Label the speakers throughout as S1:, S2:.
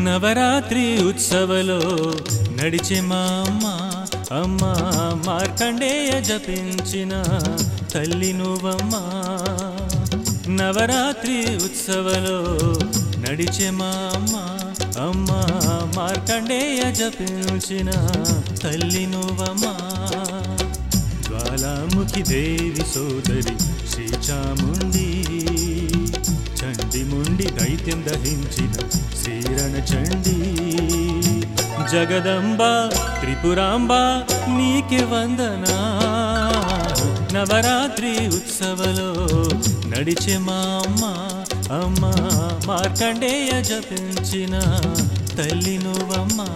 S1: నవరాత్రి ఉత్సవలో నడిచే మా అమ్మ అమ్మ మార్కండేయ జపించిన తల్లి నువ్వమ్మ నవరాత్రి ఉత్సవలో నడిచే మా అమ్మ అమ్మ మార్కండేయ జపించిన తల్లి నువ్వమ్మ జ్వాలాముఖి దేవి సోదరి శ్రీచాముండి చండి ముండి దైత్యం దహించిన శ్రీరణ చండి జగదంబ త్రిపురాంబ నీకే వందనా నవరాత్రి ఉత్సవలో నడిచే మా అమ్మ అమ్మ మార్కండేయ జపించిన తల్లి నువ్వమ్మా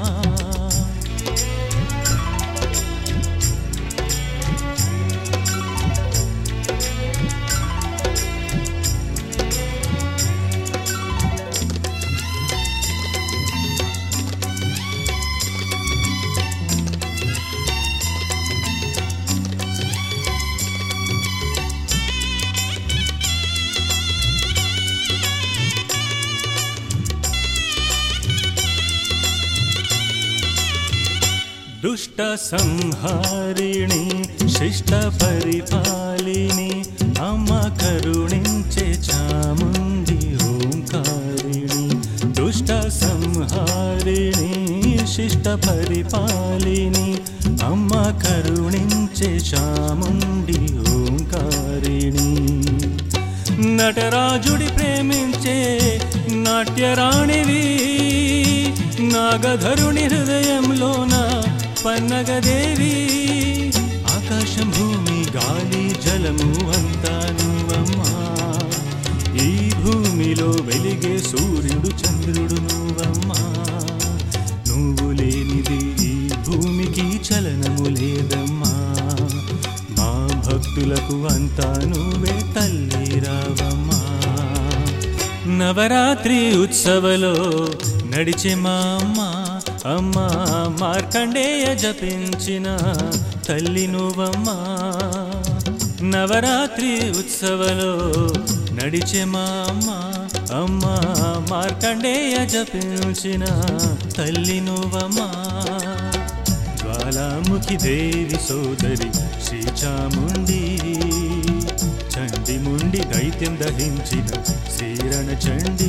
S1: దుష్ట సంహారిణి శిష్ట పరిపాలిని అమ్మ కరుణించే చాముండి ఓంకారిణి దుష్ట సంహారిణి శిష్ట పరిపాలిని అమ్మ కరుణించే చాముండి ఓంకారిణి నటరాజుడి ప్రేమించే నాట్యరాణివి నాగధరుని హృదయంలోన పన్నగదేవి ఆకాశం భూమి గాలి జలము అంతా నువ్వమ్మా ఈ భూమిలో వెలిగే సూర్యుడు చంద్రుడు నువ్వమ్మా నువ్వు లేనిది ఈ భూమికి చలనము లేదమ్మా మా భక్తులకు అంతా నువ్వే తల్లి రావమ్మా నవరాత్రి ఉత్సవలో నడిచే మా అమ్మ అమ్మ మార్కండేయ జపించిన తల్లి నువ్వమ్మా నవరాత్రి ఉత్సవలో నడిచే మా అమ్మ అమ్మ మార్కండేయ జపించిన తల్లి నువ్వమ్మా జ్వాలాముఖి దేవి సోదరి శ్రీచాముండి చండి ముండి దైత్యం దహించిన శ్రీరణ చండి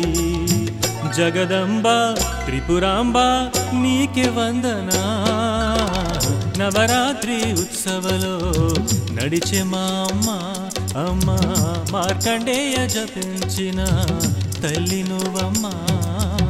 S1: జగదంబ త్రిపురాంబ నీకే వందనా నవరాత్రి ఉత్సవలో నడిచే మా అమ్మ అమ్మ మార్కండేయ జపించిన తల్లి నువ్వమ్మా